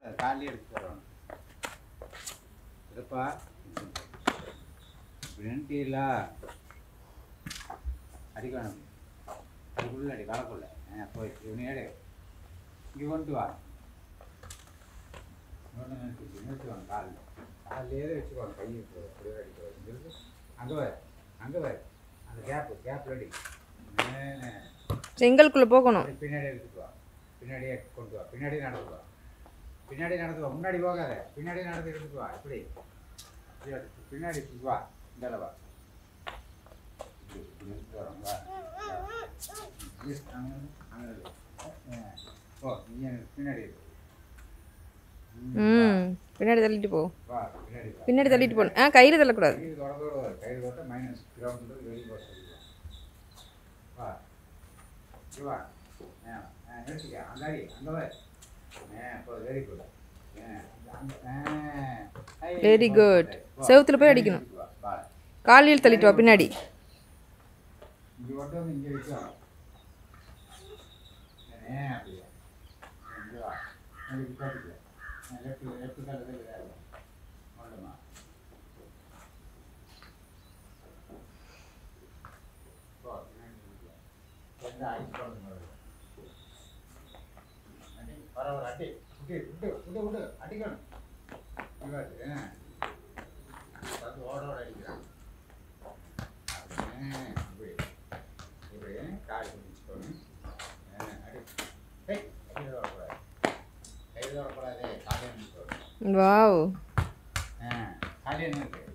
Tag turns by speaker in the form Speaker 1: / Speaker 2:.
Speaker 1: அது காலையில் எடுத்து வரணும் இதுப்பா ரெண்டிலா அடிக்கணும் அதுக்குள்ள அடி வளக்குள்ள போய் இவனையாடு இங்கே கொண்டு வா இவனை நிறுத்தி நிறுத்துவாங்க காலில் காலையிலே வச்சுக்குவாங்க கையை அப்படியே அடிக்க இங்கிருந்து அங்கே வர அங்கே வர அந்த கேப்பு கேப்பில் அடி மேலே
Speaker 2: செங்கலுக்குள்ளே போகணும்
Speaker 1: அப்படி பின்னாடி எடுத்துட்டு வா பின்னாடியே கொண்டு வா பின்னாடி நடந்து வா பின்னாடி நடந்து வா முன்னாடி போகாத பின்னாடி நடந்து எடுத்துட்டு வா இப்படி இப்படி எடுத்து, பின்னாடி இப்படி வா இந்த வா இப்படி, இப்படி எடுத்துட்டு வரோம், வா. வா. Yes, அங்க இரு, அங்க இரு. ஆ. ஓ நீ எனக்கு பின்னாடி இரு. ம்,
Speaker 2: ம் பின்னாடி தள்ளிட்டு போ
Speaker 1: வா பின்னாடி வா
Speaker 2: பின்னாடி தள்ளிட்டு போகணும் ஆ கையில் தள்ளக்கூடாது
Speaker 1: கயிறு தொடர்போடு வரும் கயிறு தொட்ட மைனஸ் கிரவுண்டில் வெளியே போக சொல்லுவான் வா இங்க வா ஆ ஆ நிறுத்திக்க அங்காடி அங்கே வா ஆ இப்போ வெரி குட்
Speaker 2: Very good. செவுத்துல போய் அடிக்கணும். காலில் தள்ளிட்டு வா பின்னாடி
Speaker 1: இங்கே மட்டும் வந்து இங்கே வைக்கும் ஏ அப்படியே இங்கே வா இங்கே போட்டுக்க லெஃப்ட் லெஃப்ட் காலில் வேறு ஒன்றுமா போ எந்த ஐஸ் குழந்தை மாதிரி அடி பரவாயில்ல அடி விட்டு விட்டு விட்டு விட்டு அடிக்கணும் இவாது அது ஓட ஓட அடிக்கிறான் அப்படியே இப்படி இப்படி கால் பிடிச்சிக்கணும் அடி ஏய் கையில் வரக்கூடாது கையில் வரக்கூடாது காலையில் நிற்கணும்
Speaker 2: வாவ்
Speaker 1: ஆ காலையில் நிற்கு